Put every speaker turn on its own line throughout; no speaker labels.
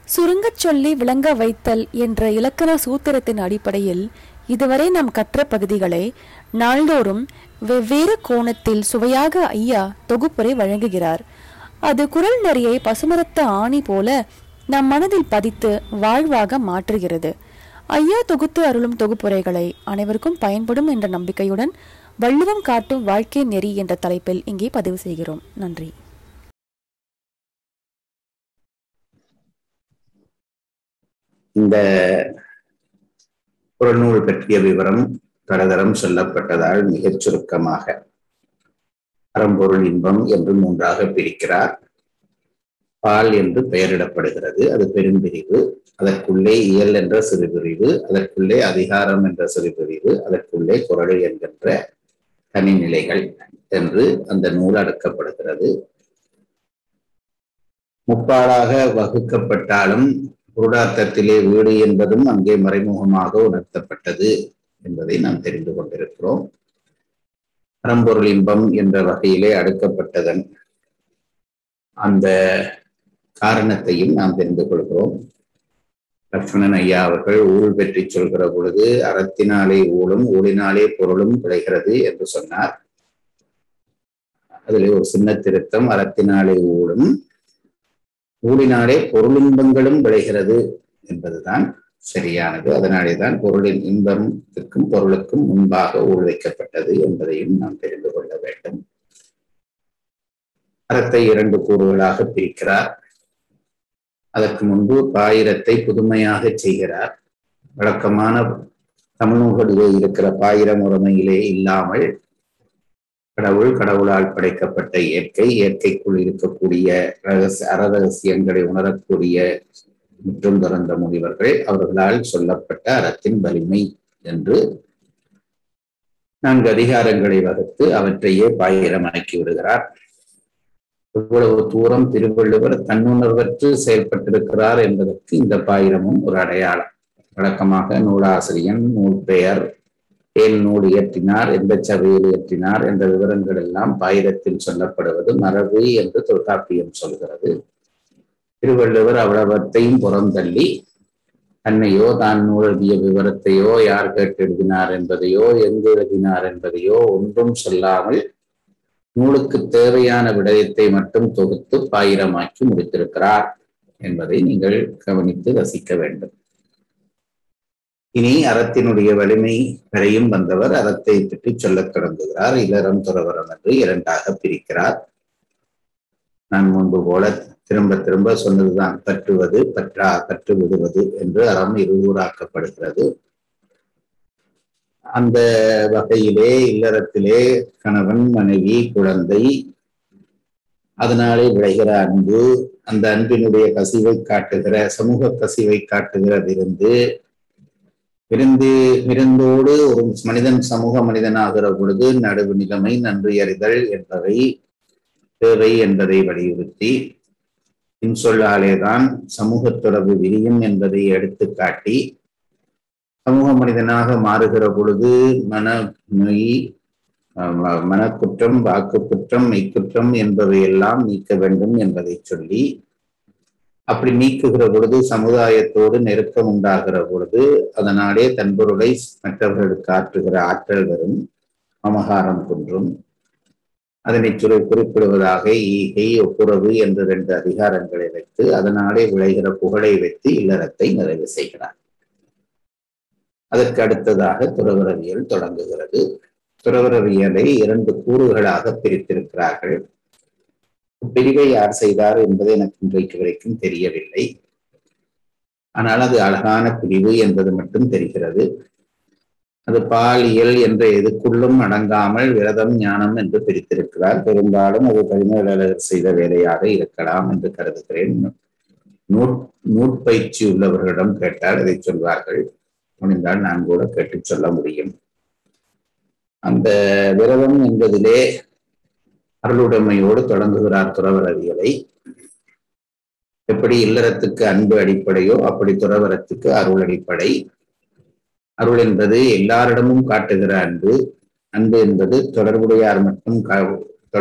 சுருங்கச் சொல்லி விளங்க வைத்தல் என்ற இலக்கண சூத்திரத்தின் அடிப்படையில் இதுவரை நாம் கற்ற பகுதிகளை நாள்தோறும் வெவ்வேறு கோணத்தில் சுவையாக ஐயா தொகுப்புரை வழங்குகிறார் அது குரல் நெறியை பசுமரத்த ஆணி போல நம் மனதில் பதித்து வாழ்வாக மாற்றுகிறது ஐயா தொகுத்து அருளும் தொகுப்புரைகளை அனைவருக்கும் பயன்படும் என்ற நம்பிக்கையுடன் வள்ளுவம் காட்டும் வாழ்க்கை நெறி என்ற தலைப்பில் இங்கே பதிவு செய்கிறோம் நன்றி
இந்த புறநூல் பற்றிய விவரம் பலதரம் சொல்லப்பட்டதால் மிகச் சுருக்கமாக அறம்பொருள் இன்பம் என்று மூன்றாக பிரிக்கிறார் பால் என்று பெயரிடப்படுகிறது அது பெரும்பிரிவு அதற்குள்ளே இயல் என்ற சிறுபிரிவு அதற்குள்ளே அதிகாரம் என்ற சிறுபிரிவு அதற்குள்ளே குரல் என்கின்ற தனிநிலைகள் என்று அந்த நூல் அடக்கப்படுகிறது முப்பாலாக வகுக்கப்பட்டாலும் புருடார்த்தத்திலே வீடு என்பதும் அங்கே மறைமுகமாக உணர்த்தப்பட்டது என்பதை நாம் தெரிந்து கொண்டிருக்கிறோம் அறம்பொருள் இன்பம் என்ற வகையிலே அடுக்கப்பட்டதன் அந்த காரணத்தையும் நாம் தெரிந்து கொள்கிறோம் லக்ஷ்மணன் ஐயா அவர்கள் ஊழ் பற்றி சொல்கிற பொழுது அறத்தினாலே ஊழும் ஊழினாலே பொருளும் விளைகிறது என்று சொன்னார் அதிலே ஒரு சின்ன திருத்தம் அறத்தினாலே ஊழும் ஊழினாலே பொருளின்பங்களும் விளைகிறது என்பதுதான் சரியானது அதனாலே தான் பொருளின் இன்பத்திற்கும் பொருளுக்கும் முன்பாக ஊழ் வைக்கப்பட்டது என்பதையும் நாம் தெரிந்து கொள்ள வேண்டும் அறத்தை இரண்டு கூறுகளாக பிரிக்கிறார் அதற்கு முன்பு பாயிரத்தை புதுமையாக செய்கிறார் வழக்கமான தமிழ்நூல்களிலே இருக்கிற பாயிர முறைமையிலே இல்லாமல் கடவுள் கடவுளால் படைக்கப்பட்ட இயற்கை இயற்கைக்குள் இருக்கக்கூடிய ரகசிய அறரகசியங்களை உணரக்கூடிய முற்றும் துறந்த முனிவர்கள் அவர்களால் சொல்லப்பட்ட அறத்தின் வலிமை என்று நான்கு அதிகாரங்களை வகுத்து அவற்றையே பாயிரமாக்கி விடுகிறார் இவ்வளவு தூரம் திருவள்ளுவர் தன்னுணர்வற்று செயல்பட்டிருக்கிறார் என்பதற்கு இந்த பாயிரமும் ஒரு அடையாளம் வழக்கமாக நூலாசிரியன் நூல் பெயர் ஏன் நூல் இயற்றினார் எந்த சபையில் இயற்றினார் என்ற விவரங்கள் எல்லாம் பாயிரத்தில் சொல்லப்படுவது மரபு என்று தொல்காப்பியம் சொல்கிறது திருவள்ளுவர் அவ்வளவத்தையும் புறந்தள்ளி தன்னையோ தான் நூல் எழுதிய விவரத்தையோ யார் கேட்டு எழுதினார் என்பதையோ எங்கு எழுதினார் என்பதையோ ஒன்றும் சொல்லாமல் நூலுக்கு தேவையான விடயத்தை மட்டும் தொகுத்து பாயிரமாக்கி முடித்திருக்கிறார் என்பதை நீங்கள் கவனித்து ரசிக்க வேண்டும் இனி அறத்தினுடைய வலிமை வரையும் வந்தவர் அறத்தை பற்றி சொல்லத் தொடங்குகிறார் இளரம் துறவரம் என்று இரண்டாக பிரிக்கிறார் நான் முன்பு போல திரும்ப திரும்ப சொன்னதுதான் பற்றுவது பற்றா பற்று விடுவது என்று அறம் இருவூராக்கப்படுகிறது அந்த வகையிலே இல்லறத்திலே கணவன் மனைவி குழந்தை அதனாலே விளைகிற அன்பு அந்த அன்பினுடைய கசிவை காட்டுகிற சமூக கசிவை காட்டுகிற விருந்து விருந்து விருந்தோடு ஒரு மனிதன் சமூக மனிதனாகிற பொழுது நடுவு நிலைமை நன்றி அறிதல் என்பவை தேவை என்பதை வலியுறுத்தி இன்சொல்லாலேதான் சமூக தொடர்பு விரியும் என்பதை எடுத்து காட்டி சமூக மனிதனாக மாறுகிற பொழுது மன நொய் மனக்குற்றம் வாக்கு குற்றம் மெய்க்குற்றம் என்பவை எல்லாம் நீக்க வேண்டும் என்பதை சொல்லி அப்படி நீக்குகிற பொழுது சமுதாயத்தோடு நெருக்கம் உண்டாகிற பொழுது அதனாலே தன்பொருளை மற்றவர்களுக்கு ஆற்றுகிற ஆற்றல் வரும் மமகாரம் குன்றும் அதனை சுரை குறிப்பிடுவதாக ஈகை ஒப்புரவு என்ற ரெண்டு அதிகாரங்களை வைத்து அதனாலே விளைகிற புகழை வைத்து இல்லறத்தை நிறைவு செய்கிறார் அதற்கு அடுத்ததாக துறவரவியல் தொடங்குகிறது துறவரவியலை இரண்டு கூறுகளாக பிரித்திருக்கிறார்கள் பிரிவை யார் செய்தார் என்பது எனக்கு இன்றைக்கு வரைக்கும் தெரியவில்லை ஆனால் அது அழகான பிரிவு என்பது மட்டும் தெரிகிறது அது பாலியல் என்ற எதுக்குள்ளும் அடங்காமல் விரதம் ஞானம் என்று பிரித்திருக்கிறார் பெரும்பாலும் அது பதினேழர் செய்த வேலையாக இருக்கலாம் என்று கருதுகிறேன் நூற் நூற்பயிற்சி உள்ளவர்களிடம் கேட்டால் அதை சொல்வார்கள் முடிந்தால் நான் கூட கேட்டு சொல்ல முடியும் அந்த விரதம் என்பதிலே அருளுடைமையோடு தொடங்குகிறார் துறவரவியலை எப்படி இல்லறத்துக்கு அன்பு அடிப்படையோ அப்படி துறவரத்துக்கு அருள் அடிப்படை அருள் என்பது எல்லாரிடமும் காட்டுகிற அன்பு அன்பு என்பது தொடர்புடையார் மட்டும்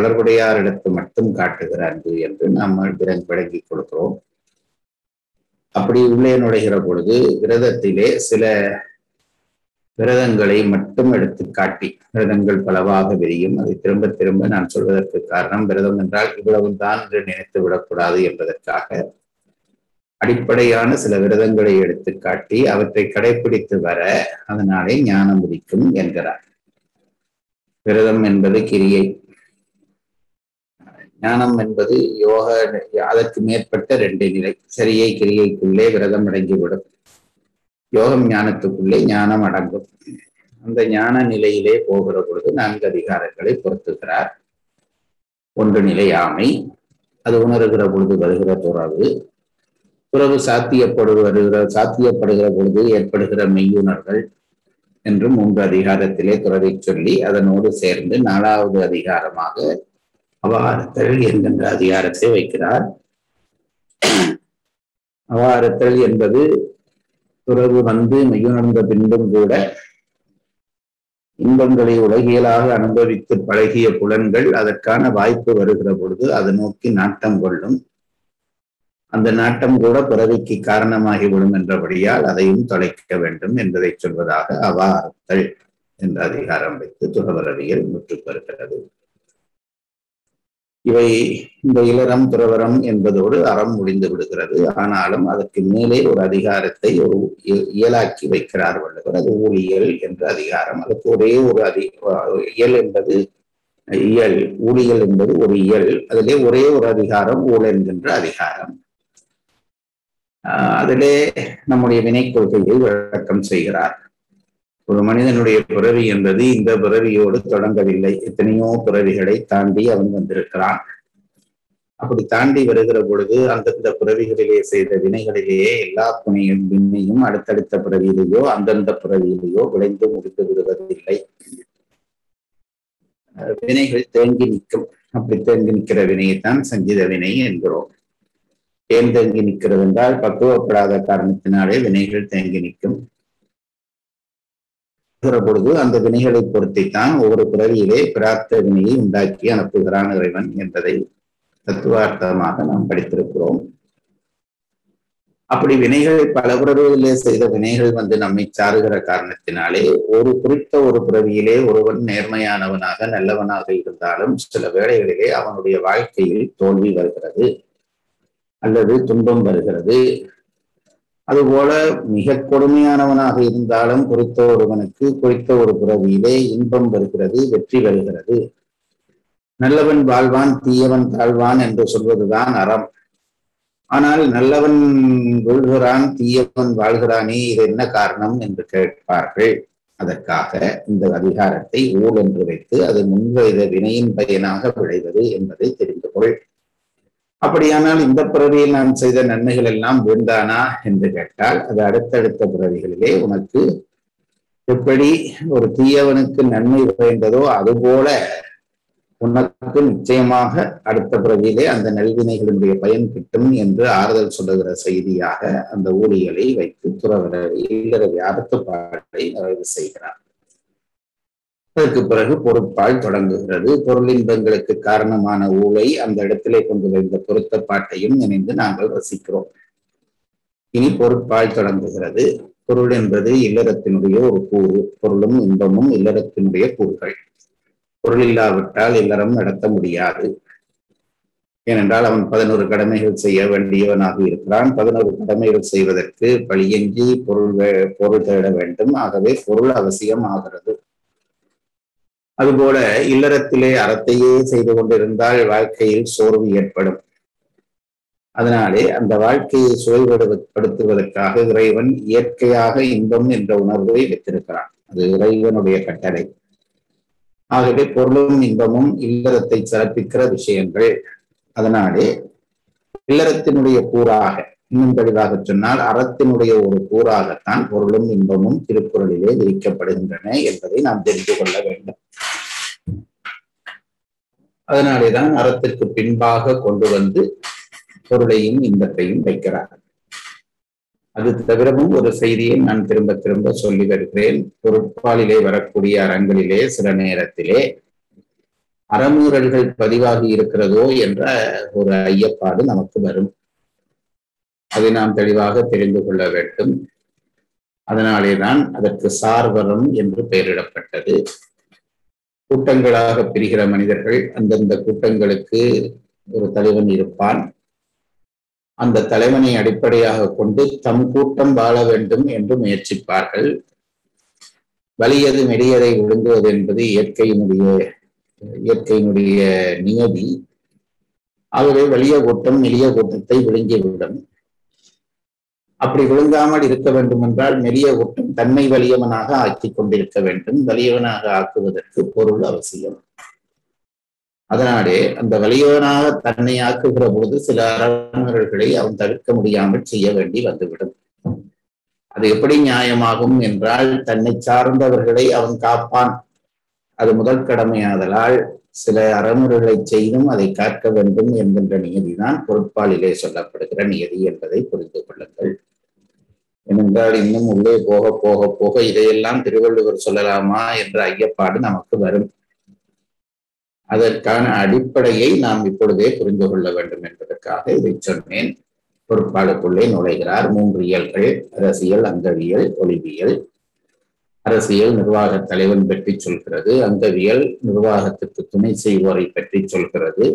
தொடர்புடையாரிடத்து மட்டும் காட்டுகிற அன்பு என்று நாம் விளங்கி கொடுக்கிறோம் அப்படி உள்ளே நுழைகிற பொழுது விரதத்திலே சில விரதங்களை மட்டும் எடுத்து காட்டி விரதங்கள் பலவாக விரியும் அதை திரும்ப திரும்ப நான் சொல்வதற்கு காரணம் விரதம் என்றால் இவ்வளவுதான் என்று நினைத்து விடக்கூடாது என்பதற்காக அடிப்படையான சில விரதங்களை எடுத்து காட்டி அவற்றை கடைபிடித்து வர அதனாலே ஞானம் உதிக்கும் என்கிறார் விரதம் என்பது கிரியை ஞானம் என்பது யோக அதற்கு மேற்பட்ட ரெண்டு நிலை சரியை கிரியைக்குள்ளே விரதம் அடங்கிவிடும் யோகம் ஞானத்துக்குள்ளே ஞானம் அடங்கும் அந்த ஞான நிலையிலே போகிற பொழுது நான்கு அதிகாரங்களை பொருத்துகிறார் ஒன்று நிலையாமை அது உணர்கிற பொழுது வருகிற துறவு துறவு சாத்தியப்படு வருகிற சாத்தியப்படுகிற பொழுது ஏற்படுகிற மெய்யுணர்கள் என்று மூன்று அதிகாரத்திலே துறவை சொல்லி அதனோடு சேர்ந்து நாலாவது அதிகாரமாக அவாரத்தல் என்கின்ற அதிகாரத்தை வைக்கிறார் அவாரத்தல் என்பது துறவு வந்து மெய்யுணர்ந்த பின்பும் கூட இன்பங்களை உலகியலாக அனுபவித்து பழகிய புலன்கள் அதற்கான வாய்ப்பு வருகிற பொழுது அதை நோக்கி நாட்டம் கொள்ளும் அந்த நாட்டம் கூட பிறவிக்கு காரணமாகிவிடும் என்றபடியால் அதையும் தொலைக்க வேண்டும் என்பதை சொல்வதாக அவாரத்தல் என்ற அதிகாரம் வைத்து துறவரவியல் முற்றுப் பெறுகிறது இவை இந்த இளரம் துறவரம் என்பதோடு அறம் முடிந்து விடுகிறது ஆனாலும் அதற்கு மேலே ஒரு அதிகாரத்தை ஒரு இயலாக்கி வைக்கிறார் வள்ளுவர் அது ஊழியல் என்ற அதிகாரம் அதுக்கு ஒரே ஒரு அதி இயல் என்பது இயல் ஊழியல் என்பது ஒரு இயல் அதிலே ஒரே ஒரு அதிகாரம் ஊழல் என்கின்ற அதிகாரம் அதிலே நம்முடைய வினை கொள்கையை விளக்கம் செய்கிறார் ஒரு மனிதனுடைய பிறவி என்பது இந்த பிறவியோடு தொடங்கவில்லை எத்தனையோ பிறவிகளை தாண்டி அவன் வந்திருக்கிறான் அப்படி தாண்டி வருகிற பொழுது அந்தந்த பிறவிகளிலே செய்த வினைகளிலேயே எல்லா புனையும் வினையும் அடுத்தடுத்த பிறவியிலேயோ அந்தந்த பிறவியிலேயோ விளைந்து முடித்து விடுவதில்லை வினைகள் தேங்கி நிற்கும் அப்படி தேங்கி நிற்கிற வினையைத்தான் சஞ்சித வினை என்கிறோம் ஏன் தேங்கி நிற்கிறது என்றால் பக்குவப்படாத காரணத்தினாலே வினைகள் தேங்கி நிற்கும் பொழுது அந்த வினைகளை பொறுத்தித்தான் ஒவ்வொரு பிறவியிலே பிரார்த்த வினையை உண்டாக்கி அனுப்புகிறான் இறைவன் என்பதை தத்துவார்த்தமாக நாம் படித்திருக்கிறோம் அப்படி வினைகள் பல பிறவிகளிலே செய்த வினைகள் வந்து நம்மை சாருகிற காரணத்தினாலே ஒரு குறித்த ஒரு பிறவியிலே ஒருவன் நேர்மையானவனாக நல்லவனாக இருந்தாலும் சில வேளைகளிலே அவனுடைய வாழ்க்கையில் தோல்வி வருகிறது அல்லது துன்பம் வருகிறது அதுபோல மிக கொடுமையானவனாக இருந்தாலும் குறித்த ஒருவனுக்கு குறித்த ஒரு பிறவியிலே இன்பம் வருகிறது வெற்றி வருகிறது நல்லவன் வாழ்வான் தீயவன் தாழ்வான் என்று சொல்வதுதான் அறம் ஆனால் நல்லவன் வீழ்கிறான் தீயவன் வாழ்கிறானே இது என்ன காரணம் என்று கேட்பார்கள் அதற்காக இந்த அதிகாரத்தை ஊழ் என்று வைத்து அது முன்வைத வினையின் பயனாக விளைவது என்பதை தெரிந்து கொள் அப்படியானால் இந்த பிறவியில் நாம் செய்த நன்மைகள் எல்லாம் வீழ்ந்தானா என்று கேட்டால் அது அடுத்தடுத்த பிறவிகளிலே உனக்கு எப்படி ஒரு தீயவனுக்கு நன்மை விளைந்ததோ அதுபோல உனக்கு நிச்சயமாக அடுத்த பிறவியிலே அந்த நல்வினைகளுடைய பயன் கிட்டும் என்று ஆறுதல் சொல்லுகிற செய்தியாக அந்த ஊழியலை வைத்து துறவர இல்லறவி அறுத்துப்பாடை நிறைவு செய்கிறார் அதற்கு பிறகு பொருட்பால் தொடங்குகிறது பொருளின்பங்களுக்கு காரணமான ஊழை அந்த இடத்திலே கொண்டு வந்த பொருத்தப்பாட்டையும் இணைந்து நாங்கள் ரசிக்கிறோம் இனி பொருட்பால் தொடங்குகிறது பொருள் என்பது இல்லறத்தினுடைய ஒரு கூறு பொருளும் இன்பமும் இல்லறத்தினுடைய கூறுகள் பொருள் இல்லாவிட்டால் இல்லறம் நடத்த முடியாது ஏனென்றால் அவன் பதினோரு கடமைகள் செய்ய வேண்டியவனாக இருக்கிறான் பதினோரு கடமைகள் செய்வதற்கு பழியங்கி பொருள் பொருள் தேட வேண்டும் ஆகவே பொருள் அவசியம் ஆகிறது அதுபோல இல்லறத்திலே அறத்தையே செய்து கொண்டிருந்தால் வாழ்க்கையில் சோர்வு ஏற்படும் அதனாலே அந்த வாழ்க்கையை சுவைபடுத்துவதற்காக இறைவன் இயற்கையாக இன்பம் என்ற உணர்வை வைத்திருக்கிறான் அது இறைவனுடைய கட்டளை ஆகவே பொருளும் இன்பமும் இல்லறத்தை சிறப்பிக்கிற விஷயங்கள் அதனாலே இல்லறத்தினுடைய கூறாக இன்னும் தெளிவாக சொன்னால் அறத்தினுடைய ஒரு கூறாகத்தான் பொருளும் இன்பமும் திருக்குறளிலே விரிக்கப்படுகின்றன என்பதை நாம் தெரிந்து கொள்ள வேண்டும் அதனாலேதான் அறத்திற்கு பின்பாக கொண்டு வந்து பொருளையும் இன்பத்தையும் வைக்கிறார் அது தவிரவும் ஒரு செய்தியை நான் திரும்ப திரும்ப சொல்லி வருகிறேன் பொருட்பாலிலே வரக்கூடிய அறங்களிலே சில நேரத்திலே அறமூறல்கள் பதிவாகி இருக்கிறதோ என்ற ஒரு ஐயப்பாடு நமக்கு வரும் அதை நாம் தெளிவாக தெரிந்து கொள்ள வேண்டும் அதனாலேதான் அதற்கு சார்வரம் என்று பெயரிடப்பட்டது கூட்டங்களாக பிரிகிற மனிதர்கள் அந்தந்த கூட்டங்களுக்கு ஒரு தலைவன் இருப்பான் அந்த தலைவனை அடிப்படையாக கொண்டு தம் கூட்டம் வாழ வேண்டும் என்று முயற்சிப்பார்கள் வலியது மெடியதை விழுங்குவது என்பது இயற்கையினுடைய இயற்கையினுடைய நியதி ஆகவே வலிய கூட்டம் மெலிய கூட்டத்தை விழுங்கிவிடும் அப்படி விழுங்காமல் இருக்க வேண்டும் என்றால் மெலிய கூட்டம் தன்மை வலியவனாக ஆக்கி கொண்டிருக்க வேண்டும் வலியவனாக ஆக்குவதற்கு பொருள் அவசியம் அதனாலே அந்த வலியவனாக தன்னை ஆக்குகிற பொழுது சில அறமுறைகளை அவன் தவிர்க்க முடியாமல் செய்ய வேண்டி வந்துவிடும் அது எப்படி நியாயமாகும் என்றால் தன்னை சார்ந்தவர்களை அவன் காப்பான் அது முதல் கடமையாதலால் சில அறமுறைகளை செய்தும் அதை காக்க வேண்டும் என்கின்ற நியதிதான் பொருட்பாலிலே சொல்லப்படுகிற நியதி என்பதை புரிந்து கொள்ளுங்கள் ஏனென்றால் இன்னும் உள்ளே போக போக போக இதையெல்லாம் திருவள்ளுவர் சொல்லலாமா என்ற ஐயப்பாடு நமக்கு வரும் அதற்கான அடிப்படையை நாம் இப்பொழுதே புரிந்து கொள்ள வேண்டும் என்பதற்காக இதை சொன்னேன் பொறுப்பாளுக்குள்ளே நுழைகிறார் மூன்று இயல்கள் அரசியல் அங்கவியல் ஒளிவியல் அரசியல் நிர்வாக தலைவன் பற்றி சொல்கிறது அங்கவியல் நிர்வாகத்துக்கு துணை செய்வோரை பற்றி சொல்கிறது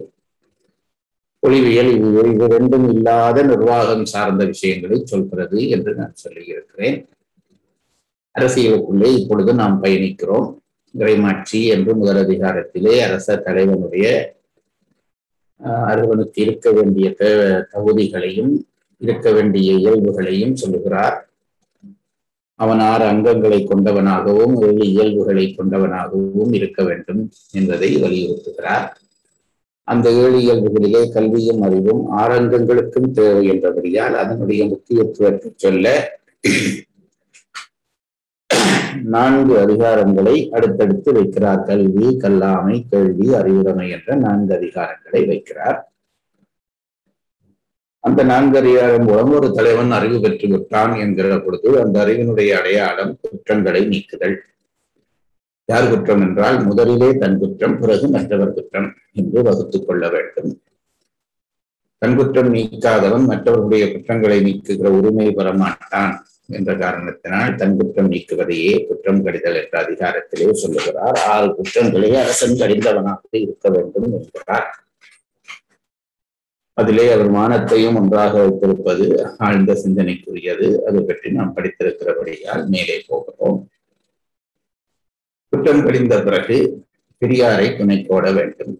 ஒளிவியல் இது இது ரெண்டும் இல்லாத நிர்வாகம் சார்ந்த விஷயங்களை சொல்கிறது என்று நான் சொல்லியிருக்கிறேன் அரசியலுக்குள்ளே இப்பொழுது நாம் பயணிக்கிறோம் இறைமாட்சி என்று முதல் அதிகாரத்திலே அரச தலைவனுடைய அறுவனுக்கு இருக்க வேண்டிய தகுதிகளையும் இருக்க வேண்டிய இயல்புகளையும் சொல்லுகிறார் அவன் ஆறு அங்கங்களை கொண்டவனாகவும் ஏழு இயல்புகளை கொண்டவனாகவும் இருக்க வேண்டும் என்பதை வலியுறுத்துகிறார் அந்த ஏழு இயல்புகளிலே கல்வியும் அறிவும் ஆறு அங்கங்களுக்கும் தேவை என்றபடியால் அதனுடைய முக்கியத்துவத்தை சொல்ல நான்கு அதிகாரங்களை அடுத்தடுத்து வைக்கிறார் கல்வி கல்லாமை கேள்வி அறிவுடைமை என்ற நான்கு அதிகாரங்களை வைக்கிறார் அந்த நான்கு அதிகாரம் மூலம் ஒரு தலைவன் அறிவு பெற்று விட்டான் என்கிற பொழுது அந்த அறிவினுடைய அடையாளம் குற்றங்களை நீக்குதல் யார் குற்றம் என்றால் முதலிலே தன் குற்றம் பிறகு மற்றவர் குற்றம் என்று வகுத்துக் கொள்ள வேண்டும் தன் குற்றம் நீக்காதவன் மற்றவர்களுடைய குற்றங்களை நீக்குகிற உரிமை பெற மாட்டான் என்ற காரணத்தினால் தன் குற்றம் நீக்குவதையே குற்றம் கடிதல் என்ற அதிகாரத்திலே சொல்லுகிறார் ஆறு குற்றங்களே அரசன் கடிந்தவனாக இருக்க வேண்டும் என்கிறார் அதிலே அவர் மானத்தையும் ஒன்றாக வைத்திருப்பது ஆழ்ந்த சிந்தனைக்குரியது அது பற்றி நாம் படித்திருக்கிறபடியால் மேலே போகிறோம் குற்றம் கடிந்த பிறகு பெரியாரை துணை கோட வேண்டும்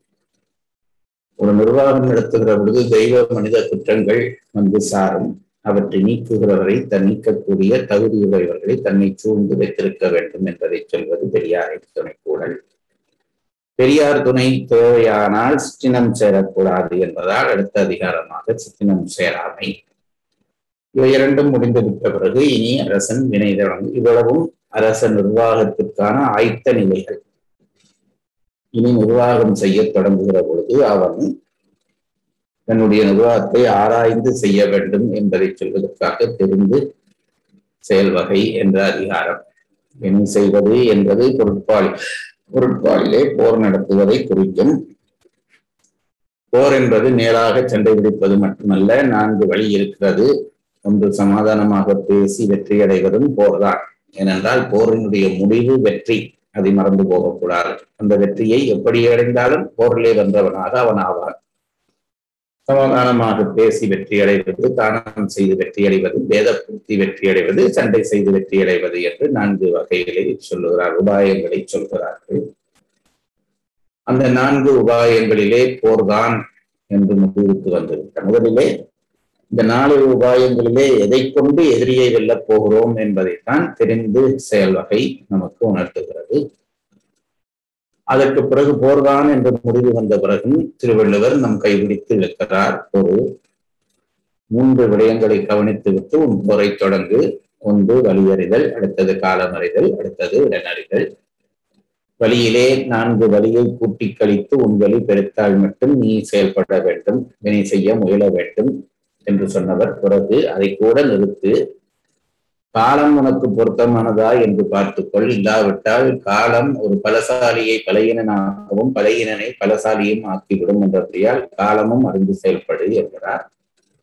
ஒரு நிர்வாகம் நடத்துகிற பொழுது தெய்வ மனித குற்றங்கள் வந்து சாரும் அவற்றை நீக்குகிறவரை தன் நீக்கக்கூடிய தகுதியுடையவர்களை தன்னை சூழ்ந்து வைத்திருக்க வேண்டும் என்பதை சொல்வது பெரியாரை துணை கூடல் பெரியார் துணை தேவையானால் சிற்றினம் சேரக்கூடாது என்பதால் அடுத்த அதிகாரமாக சிற்றினம் சேராமை இவை இரண்டும் முடிந்துவிட்ட பிறகு இனி அரசன் வினை தொடங்கும் இவ்வளவும் அரச நிர்வாகத்திற்கான ஆயத்த நிலைகள் இனி நிர்வாகம் செய்ய தொடங்குகிற பொழுது அவன் தன்னுடைய நிர்வாகத்தை ஆராய்ந்து செய்ய வேண்டும் என்பதை சொல்வதற்காக தெரிந்து செயல்வகை என்ற அதிகாரம் வினை செய்வது என்பது பொருட்பால் பொருட்பாலிலே போர் நடத்துவதை குறிக்கும் போர் என்பது நேராக சண்டை பிடிப்பது மட்டுமல்ல நான்கு வழி இருக்கிறது ஒன்று சமாதானமாக பேசி வெற்றி அடைவதும் போர்தான் ஏனென்றால் போரினுடைய முடிவு வெற்றி அதை மறந்து போகக்கூடாது அந்த வெற்றியை எப்படி அடைந்தாலும் போரிலே வென்றவனாக அவன் ஆவான் சமாதானமாக பேசி வெற்றி அடைவது தானம் செய்து வெற்றி அடைவது வேதப்படுத்தி வெற்றி அடைவது சண்டை செய்து வெற்றி அடைவது என்று நான்கு வகைகளை சொல்லுகிறார் உபாயங்களை சொல்கிறார்கள் அந்த நான்கு உபாயங்களிலே போர்தான் என்று முடிவுக்கு வந்திருக்க முதலிலே இந்த நாலு உபாயங்களிலே எதை கொண்டு எதிரியை வெல்லப் போகிறோம் என்பதைத்தான் தெரிந்து செயல் வகை நமக்கு உணர்த்துகிறது அதற்கு பிறகு போர்தான் என்று முடிவு வந்த பிறகும் திருவள்ளுவர் நம் கைபிடித்து வைக்கிறார் ஒரு மூன்று விடயங்களை கவனித்து விட்டு உன் போரை தொடங்கு ஒன்று வலியறிதல் அடுத்தது காலமறிதல் அடுத்தது இடனறிதல் வழியிலே நான்கு வழியை கூட்டி கழித்து உன் வழி பெருத்தால் மட்டும் நீ செயல்பட வேண்டும் வினை செய்ய முயல வேண்டும் என்று சொன்னவர் பிறகு அதை கூட நிறுத்து காலம் உனக்கு பொருத்தமானதா என்று பார்த்துக்கொள் இல்லாவிட்டால் காலம் ஒரு பலசாலியை பலையினனாகவும் பலையினனை பலசாலியும் ஆக்கிவிடும் என்றபடியால் காலமும் அறிந்து செயல்படு என்கிறார்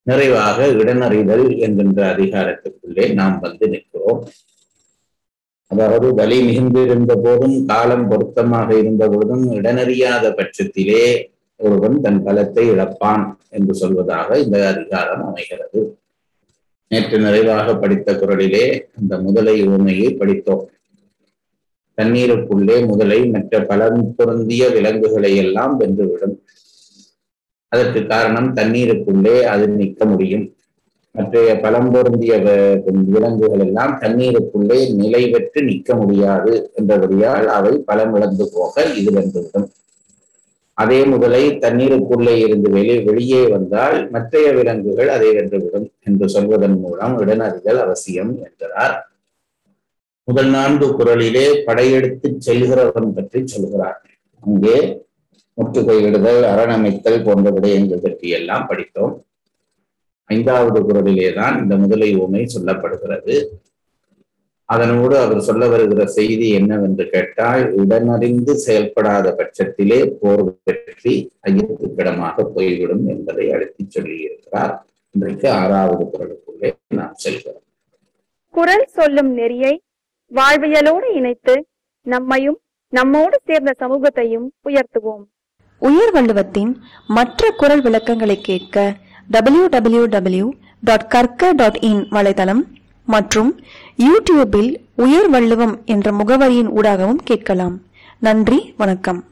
நிறைவாக இடனறிதல் என்கின்ற அதிகாரத்துக்குள்ளே நாம் வந்து நிற்கிறோம் அதாவது வலி மிகுந்திருந்த போதும் காலம் பொருத்தமாக இருந்த போதும் இடனறியாத பட்சத்திலே ஒருவன் தன் பலத்தை இழப்பான் என்று சொல்வதாக இந்த அதிகாரம் அமைகிறது நேற்று நிறைவாக படித்த குரலிலே அந்த முதலை உண்மையை படித்தோம் தண்ணீருக்குள்ளே முதலை மற்ற பலம் பொருந்திய விலங்குகளை எல்லாம் வென்றுவிடும் அதற்கு காரணம் தண்ணீருக்குள்ளே அது நிற்க முடியும் மற்றைய பலம் பொருந்திய விலங்குகள் எல்லாம் தண்ணீருக்குள்ளே நிலை பெற்று நிற்க முடியாது என்றபடியால் அவை பலம் இழந்து போக இது வென்றுவிடும் அதே முதலை தண்ணீருக்குள்ளே இருந்து வெளி வெளியே வந்தால் மற்றைய விலங்குகள் அதை வென்றுவிடும் என்று சொல்வதன் மூலம் இடனறிதல் அவசியம் என்கிறார் முதல் நான்கு குரலிலே படையெடுத்து செல்கிறவன் பற்றி சொல்கிறார் அங்கே முற்றுகையிடுதல் அரணமைத்தல் போன்ற விடயங்கள் பற்றி எல்லாம் படித்தோம் ஐந்தாவது குரலிலே தான் இந்த முதலை உமை சொல்லப்படுகிறது அதனோடு அவர் சொல்ல வருகிற செய்தி என்னவென்று கேட்டால் உடனறிந்து செயல்படாத பட்சத்திலே போர் வெற்றி ஐயத்துக்கிடமாக போய்விடும் என்பதை அழுத்தி சொல்லி இருக்கிறார் இன்றைக்கு ஆறாவது குரலுக்குள்ளே நாம் செல்கிறோம்
குரல் சொல்லும் நெறியை வாழ்வியலோடு இணைத்து நம்மையும் நம்மோடு சேர்ந்த சமூகத்தையும் உயர்த்துவோம்
உயர் வள்ளுவத்தின் மற்ற குரல் விளக்கங்களை கேட்க டபிள்யூ டபிள்யூ டபிள்யூ டாட் கற்க டாட் இன் வலைதளம் மற்றும் யூடியூபில் உயர் வள்ளுவம் என்ற முகவரியின் ஊடாகவும் கேட்கலாம் நன்றி வணக்கம்